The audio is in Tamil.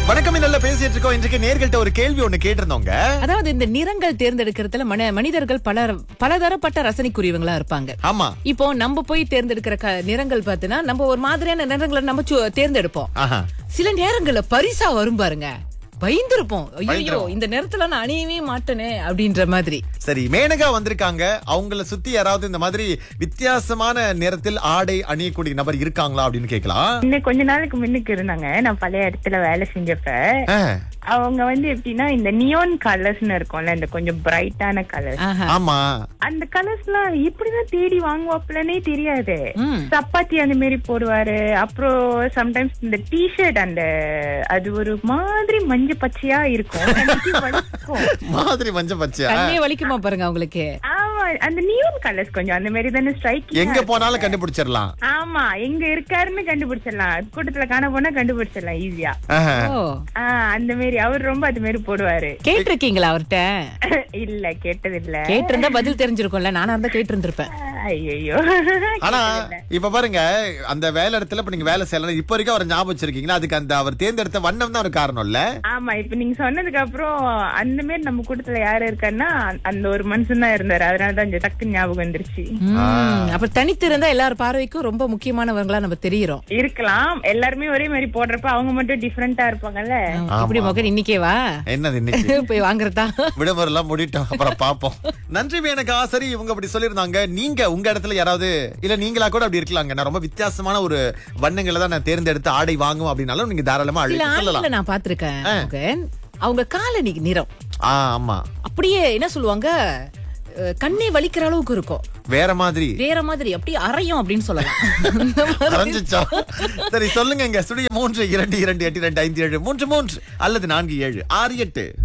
வணக்கம் நல்ல பேசிட்டு இருக்கோம் இன்றைக்கு நேர்கள்ட்ட ஒரு கேள்வி ஒண்ணு கேட்டிருந்தோங்க அதாவது இந்த நிறங்கள் தேர்ந்தெடுக்கிறதுல மன மனிதர்கள் பல பலதரப்பட்ட ரசனைக்குரியவங்களா இருப்பாங்க ஆமா இப்போ நம்ம போய் தேர்ந்தெடுக்கிற க- நிறங்கள் பார்த்தீங்கன்னா நம்ம ஒரு மாதிரியான நிறங்களை நம்ம சு- தேர்ந்தெடுப்போம் ஆஹா சில நேரங்கள்ல பரிசா வரும் பாருங்க பயந்துருப்போம் ஐயோ பயந்துரும். இந்த நேரத்துல நான் அணியவே மாட்டேனே அப்படின்ற மாதிரி சரி மேனகா வந்திருக்காங்க அவங்கள சுத்தி யாராவது இந்த மாதிரி வித்தியாசமான நேரத்தில் ஆடை அணியக்கூடிய நபர் இருக்காங்களா அப்படின்னு கேட்கலாம் இன்னும் கொஞ்ச நாளுக்கு முன்னுக்கு இருந்தாங்க நான் பழைய இடத்துல வேலை செஞ்சப்ப ஆ, அவங்க வந்து எப்படின்னா இந்த நியோன் கலர்ஸ்னு இருக்கும்ல இந்த கொஞ்சம் பிரைட்டான கலர்ஸ் ஆஹா. ஆமா அந்த கலர்ஸ் எல்லாம் எப்படிதான் தேடி வாங்குவாப்லனே தெரியாது ம். சப்பாத்தி அந்த மாதிரி போடுவாரு அப்புறம் சம்டைம்ஸ் இந்த டிஷர்ட் அந்த அது ஒரு மாதிரி மஞ்சள் பச்சையா இருக்கும் கண்ணுக்கு வலிக்கும். மாதிரி மஞ்ச பச்சை கண்ணே வலிக்குமா பாருங்க அவங்களுக்கு ஆமா அந்த நியோன் கலர்ஸ் கொஞ்சம் அந்த மாதிரி தானே ஸ்ட்ரைக் எங்க போனாலும் கண்டுபிடிச்சிடலாம் ஆமா எங்க இருக்காருன்னு கண்டுபிடிச்சிடலாம் கூட்டத்துல காண போனா கண்டுபிடிச்சிடலாம் ஈஸியா ஆஹா. ஓ ஆஹ் அந்த மாதிரி அவர் ரொம்ப அது மாதிரி போடுவாரு கேட்டிருக்கீங்களா அவர்கிட்ட இல்ல கேட்டது இல்ல கேட்டிருந்தா பதில் தெரிஞ்சிருக்கும்ல நானா இருந்தா கேட்டு இருந்திருப்பேன் ஐயோ ஆனா இப்ப பாருங்க அந்த வேலை இடத்துல இப்ப நீங்க வேலை செய்யலாம் இப்ப வரைக்கும் அவர் ஞாபகம் வச்சிருக்கீங்களா அதுக்கு அந்த அவர் தேர்ந்தெடுத்த வண்ணம் தான் ஒரு காரணம் இல்ல ஆமா இப்ப நீங்க சொன்னதுக்கு அப்புறம் அந்த மாதிரி நம்ம கூட்டத்துல யாரு இருக்காருன்னா அந்த ஒரு மனுஷன் தான் இருந்தாரு அதனாலதான் இந்த டக்கு ஞாபகம் வந்துருச்சு ம், அப்ப தனித்து இருந்தா எல்லார் பார்வைக்கும் ரொம்ப முக்கியமானவங்களா நம்ம தெரியுறோம் இருக்கலாம் எல்லாருமே ஒரே மாதிரி போடுறப்ப அவங்க மட்டும் டிஃபரெண்டா இருப்பாங்கல்ல இப்படி மகன் இன்னைக்கே வா என்னது இன்னைக்கு போய் வாங்குறதா விடுமுறை எல்லாம் முடிட்டோம் அப்புறம் பாப்போம் நன்றி மேனகா சரி இவங்க அப்படி சொல்லியிருந்தாங்க நீங்க உங்க இடத்துல யாராவது இல்ல நீங்களா கூட அப்படி இருக்கலாங்க நான் ரொம்ப வித்தியாசமான ஒரு வண்ணங்களை தான் நான் தேர்ந்தெடுத்து ஆடை வாங்கும் அப்படின்னாலும் நீங்க தாராளமா சில அழைத்து சொல்லலாம் ஆண்களை நான் பாத்திருக்கேன் மகன். அவங்க காலனி நிறம் ஆ ஆமா அப்படியே என்ன சொல்லுவாங்க அஹ், கண்ணே வலிக்கிற அளவுக்கு இருக்கும் வேற மாதிரி வேற மாதிரி அப்படியே அரையும் அப்படின்னு சொல்லலாம் அந்த மாதிரி. அரைஞ்சிச்சா சரி சொல்லுங்க இங்க சுடிய மூன்று இரண்டு இரண்டு எட்டு இரண்டு ஐந்து ஏழு மூன்று மூன்று அல்லது நான்கு ஏழு ஆறு எட்டு